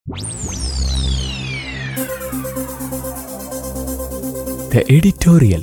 The editorial.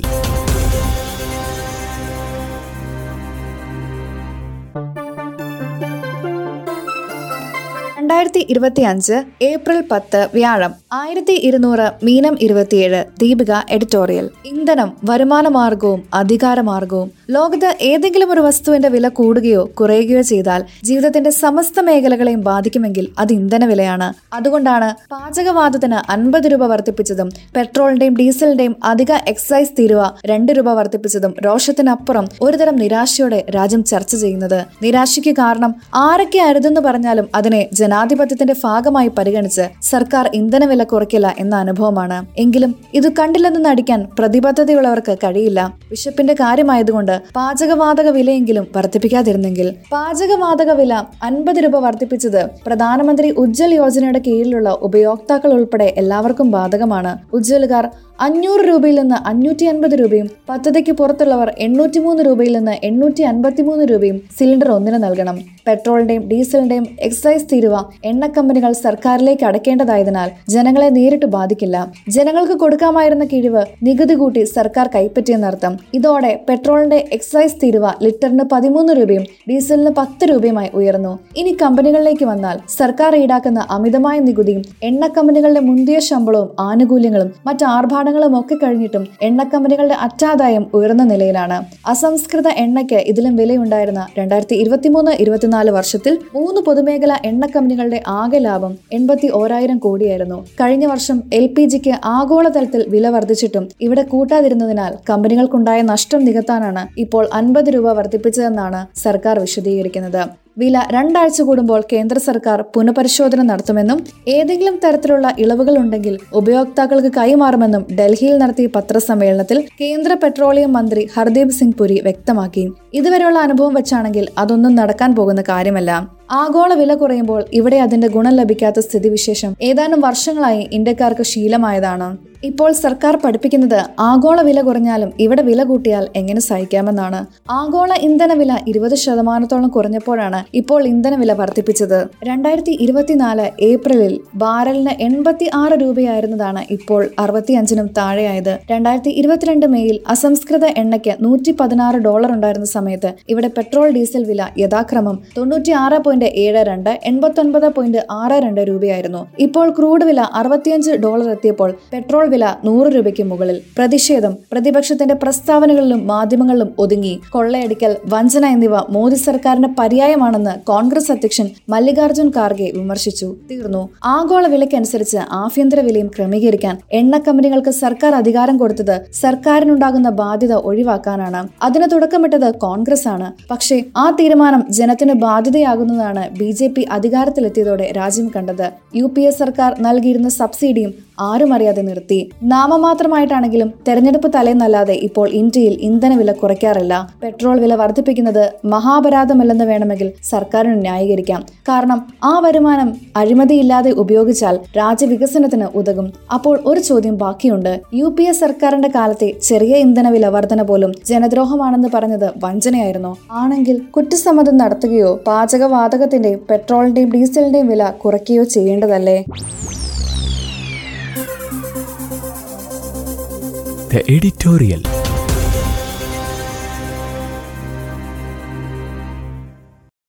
രണ്ടായിരത്തി ഇരുപത്തി അഞ്ച് ഏപ്രിൽ പത്ത് വ്യാഴം ആയിരത്തി ഇരുന്നൂറ് മീനം ഇരുപത്തിയേഴ് ദീപിക എഡിറ്റോറിയൽ ഇന്ധനം വരുമാന മാർഗവും അധികാര മാർഗവും ലോകത്ത് ഏതെങ്കിലും ഒരു വസ്തുവിന്റെ വില കൂടുകയോ കുറയുകയോ ചെയ്താൽ ജീവിതത്തിന്റെ സമസ്ത മേഖലകളെയും ബാധിക്കുമെങ്കിൽ അത് ഇന്ധന വിലയാണ് അതുകൊണ്ടാണ് പാചകവാതത്തിന് അൻപത് രൂപ വർദ്ധിപ്പിച്ചതും പെട്രോളിന്റെയും ഡീസലിന്റെയും അധിക എക്സൈസ് തീരുവ രണ്ട് രൂപ വർദ്ധിപ്പിച്ചതും രോഷത്തിനപ്പുറം ഒരുതരം നിരാശയോടെ രാജ്യം ചർച്ച ചെയ്യുന്നത് നിരാശയ്ക്ക് കാരണം ആരൊക്കെ അരുതെന്ന് പറഞ്ഞാലും അതിനെ ജനാധിപത്യത്തിന്റെ ഭാഗമായി പരിഗണിച്ച് സർക്കാർ ഇന്ധനവില കുറയ്ക്കില്ല എന്ന അനുഭവമാണ് എങ്കിലും ഇത് കണ്ടില്ലെന്ന് നടിക്കാൻ പ്രതിബദ്ധതയുള്ളവർക്ക് കഴിയില്ല വിശപ്പിന്റെ കാര്യമായതുകൊണ്ട് പാചകവാതക വിലയെങ്കിലും വർദ്ധിപ്പിക്കാതിരുന്നെങ്കിൽ പാചകവാതക വില അൻപത് രൂപ വർദ്ധിപ്പിച്ചത് പ്രധാനമന്ത്രി ഉജ്ജൽ യോജനയുടെ കീഴിലുള്ള ഉപയോക്താക്കൾ ഉൾപ്പെടെ എല്ലാവർക്കും ബാധകമാണ് ഉജ്ജലുകാർ അഞ്ഞൂറ് രൂപയിൽ നിന്ന് അഞ്ഞൂറ്റി അൻപത് രൂപയും പദ്ധതിക്ക് പുറത്തുള്ളവർ എണ്ണൂറ്റിമൂന്ന് രൂപയിൽ നിന്ന് എണ്ണൂറ്റി അൻപത്തിമൂന്ന് രൂപയും സിലിണ്ടർ ഒന്നിന് നൽകണം പെട്രോളിന്റെയും ഡീസലിന്റെയും എക്സൈസ് തീരുവ എണ്ണ കമ്പനികൾ സർക്കാരിലേക്ക് അടയ്ക്കേണ്ടതായതിനാൽ ജനങ്ങളെ നേരിട്ട് ബാധിക്കില്ല ജനങ്ങൾക്ക് കൊടുക്കാമായിരുന്ന കിഴിവ് നികുതി കൂട്ടി സർക്കാർ കൈപ്പറ്റിയെന്നർത്ഥം ഇതോടെ പെട്രോളിന്റെ എക്സൈസ് തീരുവ ലിറ്ററിന് പതിമൂന്ന് രൂപയും ഡീസലിന് പത്ത് രൂപയുമായി ഉയർന്നു ഇനി കമ്പനികളിലേക്ക് വന്നാൽ സർക്കാർ ഈടാക്കുന്ന അമിതമായ നികുതിയും എണ്ണ കമ്പനികളുടെ മുന്തിയ ശമ്പളവും ആനുകൂല്യങ്ങളും മറ്റ് ആർഭാടങ്ങളും ഒക്കെ കഴിഞ്ഞിട്ടും എണ്ണ കമ്പനികളുടെ അറ്റാദായം ഉയർന്ന നിലയിലാണ് അസംസ്കൃത എണ്ണയ്ക്ക് ഇതിലും വിലയുണ്ടായിരുന്ന രണ്ടായിരത്തി ഇരുപത്തിമൂന്ന് ഇരുപത്തിനാല് വർഷത്തിൽ മൂന്ന് പൊതുമേഖലാ എണ്ണ കമ്പനികളുടെ ആകെ ലാഭം എൺപത്തി ഓരായിരം കോടിയായിരുന്നു കഴിഞ്ഞ വർഷം എൽ പി ജിക്ക് ആഗോളതലത്തിൽ വില വർദ്ധിച്ചിട്ടും ഇവിടെ കൂട്ടാതിരുന്നതിനാൽ കമ്പനികൾക്കുണ്ടായ നഷ്ടം നികത്താനാണ് ഇപ്പോൾ അൻപത് രൂപ വർദ്ധിപ്പിച്ചതെന്നാണ് സർക്കാർ വിശദീകരിക്കുന്നത് വില രണ്ടാഴ്ച കൂടുമ്പോൾ കേന്ദ്ര സർക്കാർ പുനഃപരിശോധന നടത്തുമെന്നും ഏതെങ്കിലും തരത്തിലുള്ള ഇളവുകൾ ഉണ്ടെങ്കിൽ ഉപയോക്താക്കൾക്ക് കൈമാറുമെന്നും ഡൽഹിയിൽ നടത്തിയ പത്രസമ്മേളനത്തിൽ കേന്ദ്ര പെട്രോളിയം മന്ത്രി ഹർദീപ് സിംഗ് പുരി വ്യക്തമാക്കി ഇതുവരെയുള്ള അനുഭവം വെച്ചാണെങ്കിൽ അതൊന്നും നടക്കാൻ പോകുന്ന കാര്യമല്ല ആഗോള വില കുറയുമ്പോൾ ഇവിടെ അതിന്റെ ഗുണം ലഭിക്കാത്ത സ്ഥിതിവിശേഷം ഏതാനും വർഷങ്ങളായി ഇന്ത്യക്കാർക്ക് ശീലമായതാണ് ഇപ്പോൾ സർക്കാർ പഠിപ്പിക്കുന്നത് ആഗോള വില കുറഞ്ഞാലും ഇവിടെ വില കൂട്ടിയാൽ എങ്ങനെ സഹിക്കാമെന്നാണ് ആഗോള ഇന്ധന വില ഇരുപത് ശതമാനത്തോളം കുറഞ്ഞപ്പോഴാണ് ഇപ്പോൾ ഇന്ധന വില വർദ്ധിപ്പിച്ചത് രണ്ടായിരത്തി ഇരുപത്തിനാല് ഏപ്രിലിൽ ബാരലിന് എൺപത്തി ആറ് രൂപയായിരുന്നതാണ് ഇപ്പോൾ അറുപത്തിയഞ്ചിനും താഴെയായത് രണ്ടായിരത്തി ഇരുപത്തിരണ്ട് മെയ്യിൽ അസംസ്കൃത എണ്ണയ്ക്ക് നൂറ്റി പതിനാറ് ഡോളർ ഉണ്ടായിരുന്ന സമയത്ത് ഇവിടെ പെട്രോൾ ഡീസൽ വില യഥാക്രമം തൊണ്ണൂറ്റി ആറ് പോയിന്റ് ഏഴ് രണ്ട് എൺപത്തൊൻപത് പോയിന്റ് ആറ് രണ്ട് രൂപയായിരുന്നു ഇപ്പോൾ ക്രൂഡ് വില അറുപത്തിയഞ്ച് ഡോളർ എത്തിയപ്പോൾ പെട്രോൾ വില നൂറ് രൂപയ്ക്ക് മുകളിൽ പ്രതിഷേധം പ്രതിപക്ഷത്തിന്റെ പ്രസ്താവനകളിലും മാധ്യമങ്ങളിലും ഒതുങ്ങി കൊള്ളയടിക്കൽ വഞ്ചന എന്നിവ മോദി സർക്കാരിന്റെ പര്യായമാണെന്ന് കോൺഗ്രസ് അധ്യക്ഷൻ മല്ലികാർജുൻ ഖാർഗെ വിമർശിച്ചു തീർന്നു ആഗോള വിലയ്ക്കനുസരിച്ച് ആഭ്യന്തര വിലയും ക്രമീകരിക്കാൻ എണ്ണ കമ്പനികൾക്ക് സർക്കാർ അധികാരം കൊടുത്തത് സർക്കാരിനുണ്ടാകുന്ന ബാധ്യത ഒഴിവാക്കാനാണ് അതിന് തുടക്കമിട്ടത് കോൺഗ്രസ് ആണ് പക്ഷേ ആ തീരുമാനം ജനത്തിന് ബാധ്യതയാകുന്നതാണ് ബി ജെ പി അധികാരത്തിലെത്തിയതോടെ രാജ്യം കണ്ടത് യു പി എ സർക്കാർ നൽകിയിരുന്ന സബ്സിഡിയും ആരും അറിയാതെ നിർത്തി നാമമാത്രമായിട്ടാണെങ്കിലും തെരഞ്ഞെടുപ്പ് തലേന്നല്ലാതെ ഇപ്പോൾ ഇന്ത്യയിൽ ഇന്ധനവില കുറയ്ക്കാറില്ല പെട്രോൾ വില വർദ്ധിപ്പിക്കുന്നത് മഹാപരാധമല്ലെന്ന് വേണമെങ്കിൽ സർക്കാരിന് ന്യായീകരിക്കാം കാരണം ആ വരുമാനം അഴിമതിയില്ലാതെ ഉപയോഗിച്ചാൽ രാജ്യവികസനത്തിന് ഉതകും അപ്പോൾ ഒരു ചോദ്യം ബാക്കിയുണ്ട് യു പി എ സർക്കാരിന്റെ കാലത്തെ ചെറിയ ഇന്ധനവില വർധന പോലും ജനദ്രോഹമാണെന്ന് പറഞ്ഞത് വഞ്ചനയായിരുന്നു ആണെങ്കിൽ കുറ്റസമ്മതം നടത്തുകയോ പാചകവാതകത്തിന്റെയും പെട്രോളിന്റെയും ഡീസലിന്റെയും വില കുറയ്ക്കുകയോ ചെയ്യേണ്ടതല്ലേ The editorial.